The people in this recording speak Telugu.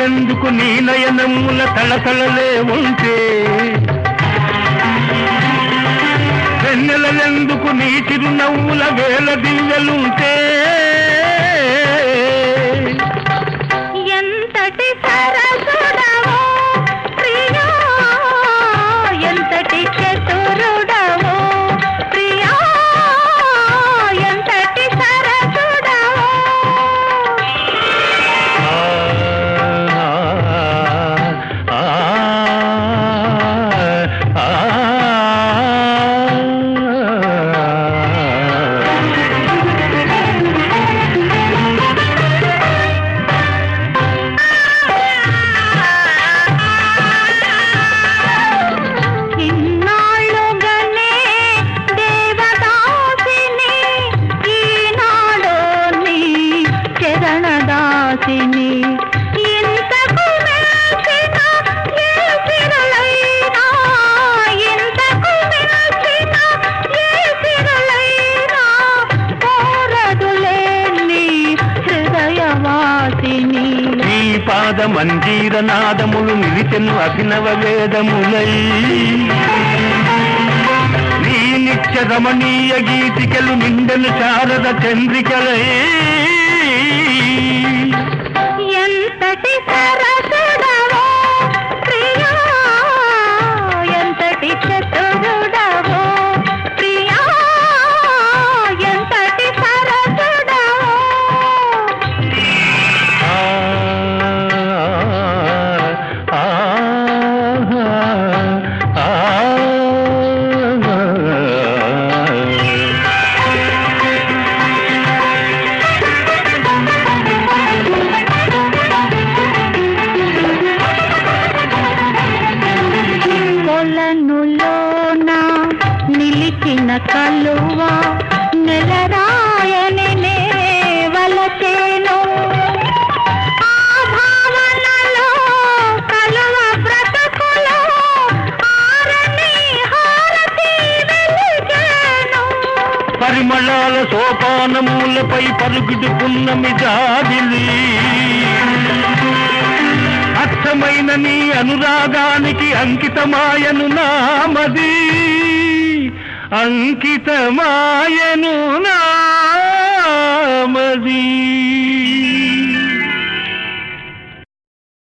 వెన్నెలెందుకు నీ నయనముల తళతళలే ఉంటే వెన్నెలెందుకు నీ చిరునవ్వుల వేల దివ్యలుంటే ఎంతటి సరసుడవో ప్రియా ఎంతటి చతురుడవో ప్రియా ఎంతటి సరసుడవో ఆ, ఆ, ఆ, ఇన్నాళ్ళుగానే దేవదాసిని ఈనాడు నీ చరణదాసిని ఇంతకు మెచ్చిన ఏ సిరులైనా ఇంతకు మెచ్చిన ఏ సిరులైనా కోరదులే నీ హృదయవాసిని నీ పాద మంజీర నాదములు నిలిచెను అభినవ వేదములై నీ నిత్య రమణీయ గీతికలు నిండెను శారద చంద్రికలై ఎంతటి సరసుడవో ప్రియా ఎంతటి చతురుడవో ప్రియా ఎంతటి సరసుడవో ఆ, ఆ, ఆ, ఆ. కొలనులోన నిలిచిన కలువ నెలరాయని నే వలచేను ఆ భావనలో కలువ బ్రతుకులో ఆరని హారతి వెలిగేను పరిమళాల సోపానములపై పరుగుడు పున్నమి జాబిలి అర్థమైన నీ అనురాగానికి అంకితమాయను నామది అంకితమాయను నామది